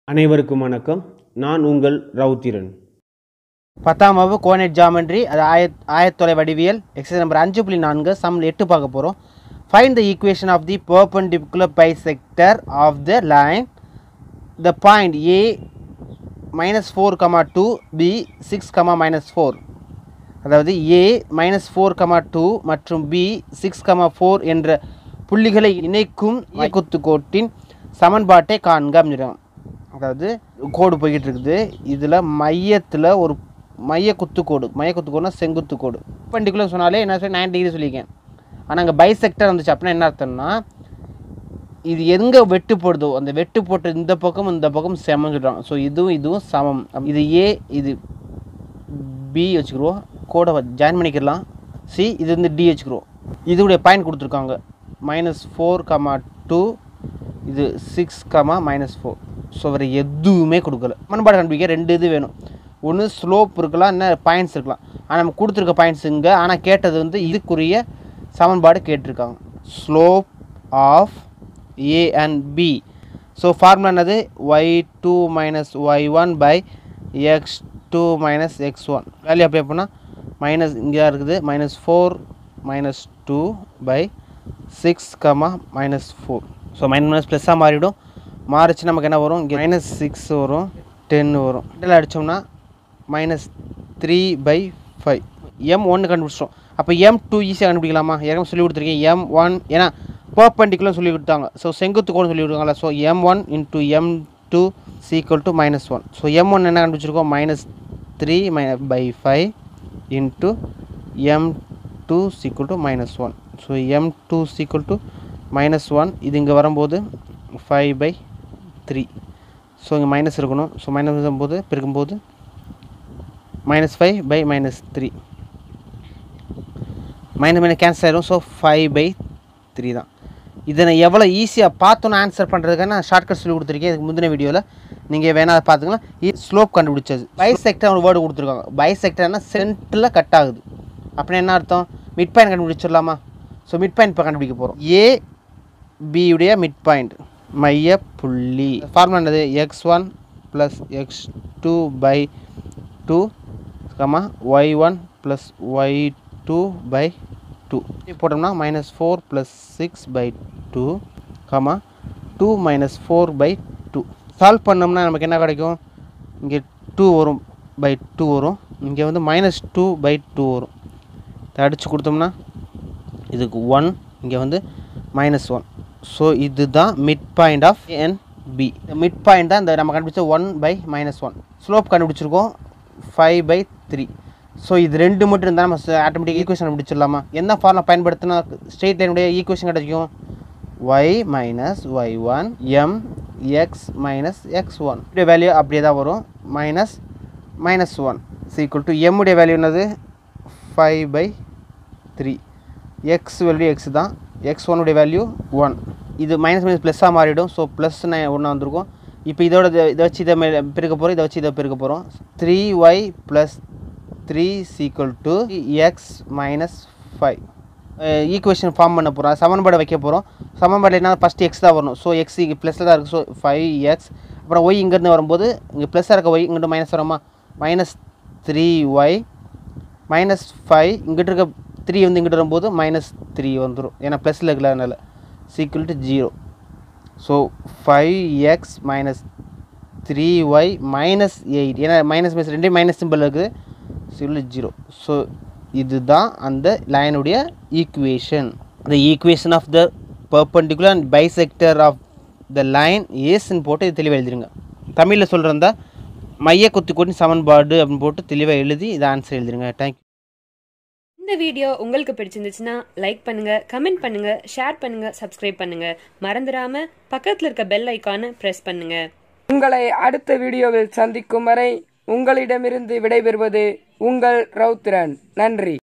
அனைவருக்கும் வணக்கம் நான் உங்கள் ரவுத்திரன் பத்தாம் வகுப்பு கோனேட் ஜாமெண்ட்ரி அது ஆயத் ஆயத்தொலை வடிவியல் எக்ஸசைஸ் நம்பர் அஞ்சு புள்ளி நான்கு சம்மில் எட்டு பார்க்க போகிறோம் find the equation of the perpendicular bisector of the line the point A minus four comma two B six comma minus four அதாவது A minus four comma two மற்றும் பி சிக்ஸ் கமா ஃபோர் என்ற புள்ளிகளை இணைக்கும் குத்து கோட்டின் சமன்பாட்டை காண்க அப்படிங்கிறோம் அதாவது கோடு போய்கிட்டு இருக்குது இதில் மையத்தில் ஒரு மைய குத்துக்கோடு மைய குத்துக்கோடுனா செங்குத்து கோடு பண்டிகுலர் சொன்னாலே என்ன சொல்லி நைன் டிகிரி சொல்லியிருக்கேன் ஆனால் அங்கே பைசெக்டர் வந்துச்சு அப்படின்னா என்ன அர்த்தம்னா இது எங்கே வெட்டு போடுதோ அந்த வெட்டு போட்ட இந்த பக்கம் இந்த பக்கம் செமன்னு சொல்கிறாங்க ஸோ இதுவும் இதுவும் சமம் இது ஏ இது பி வச்சுக்கிறோம் கோடை ஜாயின் பண்ணிக்கலாம் சி இது வந்து டி வச்சுக்கிறோம் இதோடைய பாயிண்ட் கொடுத்துருக்காங்க மைனஸ் ஃபோர் கமா டூ இது six comma minus four so வேறு எதுவுமே கொடுக்கல சமன்பாடு கண்டுபிடிக்க ரெண்டு இது வேணும் ஒன்று ஸ்லோப் இருக்கலாம் என்ன பாயிண்ட்ஸ் இருக்கலாம் ஆனால் நம்ம கொடுத்துருக்க பாயிண்ட்ஸ் இங்கே ஆனால் கேட்டது வந்து இதுக்குரிய சமன்பாடு கேட்டிருக்காங்க slope of A and B so formula என்னது y two minus y one by x two minus x one value apply பண்ணால் மைனஸ் இங்கே தான் இருக்குது minus four minus two by six comma minus four so minus minus ப்ளஸ்ஸாக மாறிடும் மாறிச்சு நமக்கு என்ன வரும் இங்கே மைனஸ் சிக்ஸ் வரும் டென் வரும் இதில் அடித்தோம்னா minus three by five m ஒன்று கண்டுபிடிச்சிட்டோம் அப்போ எம் டூ ஈஸியாக கண்டுபிடிக்கலாமா ஏற்கனவே சொல்லி கொடுத்துருக்கேன் எம் ஒன் ஏன்னா பர்பண்டிகுலர் சொல்லி கொடுத்தாங்க ஸோ செங்குத்து கோடு சொல்லி கொடுத்தாங்களா so m one into m two equal to minus one so m one என்ன கண்டுபிடிச்சிருக்கோம் minus three my by five into m two equal to minus one so m two equal to minus one இது இங்கே வரும்போது five by three so இங்கே minus இருக்கணும் so minus வரும்போது பெருக்கும்போது minus five by minus three minus minus cancel ஆயிடும் so five by three தான் இதை நான் எவ்வளோ ஈஸியாக பார்த்தோன்னு ஆன்சர் பண்ணுறதுக்காக நான் ஷார்ட்கட் சொல்லி கொடுத்துருக்கேன் இதுக்கு முந்தின வீடியோவில் நீங்கள் வேணால் அதை பார்த்துக்கலாம் இது ஸ்லோப் கண்டுபிடிச்சது பைசெக்டர் ஒரு வேர்டு கொடுத்துருக்காங்க பைசெக்டர்னா சென்டரில் கட் ஆகுது அப்படின்னா என்ன அர்த்தம் மிட் பாயிண்ட் கண்டுபிடிச்சிடலாமா ஸோ மிட் பாயிண்ட் இப்போ கண்டுபிடிக்க போகிறோம் ஏ பியுடைய மிட் பாயிண்ட் மைய புள்ளி ஃபார்முலா என்னது x one plus x two by two comma y one plus y two by two போட்டோம்னா minus four plus six by two comma two minus four by two solve பண்ணோம்னா நமக்கு என்ன கிடைக்கும் இங்கே two வரும் பை டூ வரும் இங்கே வந்து மைனஸ் டூ பை டூ வரும் இதை அடித்து கொடுத்தோம்னா இதுக்கு ஒன் இங்கே வந்து மைனஸ் ஒன் ஸோ இதுதான் midpoint of N B midpoint தான் இந்த நம்ம கண்டுபிடிச்ச one by minus one slope கண்டுபிடிச்சிருக்கோம் ஃபைவ் பை த்ரீ ஸோ இது ரெண்டு மட்டும் இருந்தால் நம்ம ஆட்டோமேட்டிக் ஈக்குவேஷன் கண்டுபிடிச்சிடலாமா என்ன ஃபார்முலா பயன்படுத்தினா ஸ்ட்ரெயிட் லைனுடைய ஈக்குவேஷன் கிடைக்கும் y minus y one m x minus x one உடைய வேல்யூ அப்படியே தான் வரும் minus minus one equal to எம்முடைய வேல்யூ என்னது five by three x value x தான் எக்ஸ் ஒன்னுடைய வேல்யூ ஒன் இது மைனஸ் மைனஸ் ப்ளஸ்ஸாக மாறிடும் ஸோ ப்ளஸ் ஒன்று வந்திருக்கும் இப்போ இதோட இதை இதை வச்சு இதை மே- பெருக்க போகிறோம் இதை வச்சு இதை பெருக்க போகிறோம் three y plus three equal to x minus five equation form பண்ண போகிறோம் சமன்பாடு வைக்க போகிறோம் சமன்பாடு என்ன ஃபஸ்ட்டு எக்ஸ் தான் வரணும் ஸோ எக்ஸ் இங்கே ப்ளஸில் தான் இருக்குது ஸோ ஃபைவ் எக்ஸ் அப்புறம் ஒய் இங்கேருந்து வரும்போது இங்கே ப்ளஸ்ஸாக இருக்க ஒய் இங்கிட்டு மைனஸ் வருமா minus three y minus five இங்கிட்டு இருக்க த்ரீ வந்து இங்கிட்டு வரும்போது மைனஸ் த்ரீ வந்துடும் ஏன்னா ப்ளஸில் இருக்கலனால equal to zero so five x minus three y minus eight ஏன்னா மைனஸ் மைனஸ் ரெண்டே மைனஸ் சிம்பிள் இருக்குது சீக்குவல் ஜீரோ ஸோ இதுதான் அந்த லைனுடைய equation the equation of the perpendicular and bisector of the line ஏஸ்ன்னு போட்டு இது தெளிவாக எழுதிருங்க தமிழில் சொல்கிறதா மைய குத்து கூட்டி சமன்பாடு அப்படின்னு போட்டு தெளிவாக எழுதி இதை ஆன்சர் எழுதிருங்க தேங்க்யூ இந்த வீடியோ உங்களுக்கு பிடிச்சிருந்துச்சுன்னா லைக் பண்ணுங்க கமெண்ட் பண்ணுங்க ஷேர் பண்ணுங்க சப்ஸ்கிரைப் பண்ணுங்க மறந்துடாம பக்கத்துல இருக்க பெல் ஐகானை பிரஸ் பண்ணுங்க உங்களை அடுத்த வீடியோவில் சந்திக்கும் வரை உங்களிடமிருந்து விடைபெறுவது உங்கள் ரவுத்திரன் நன்றி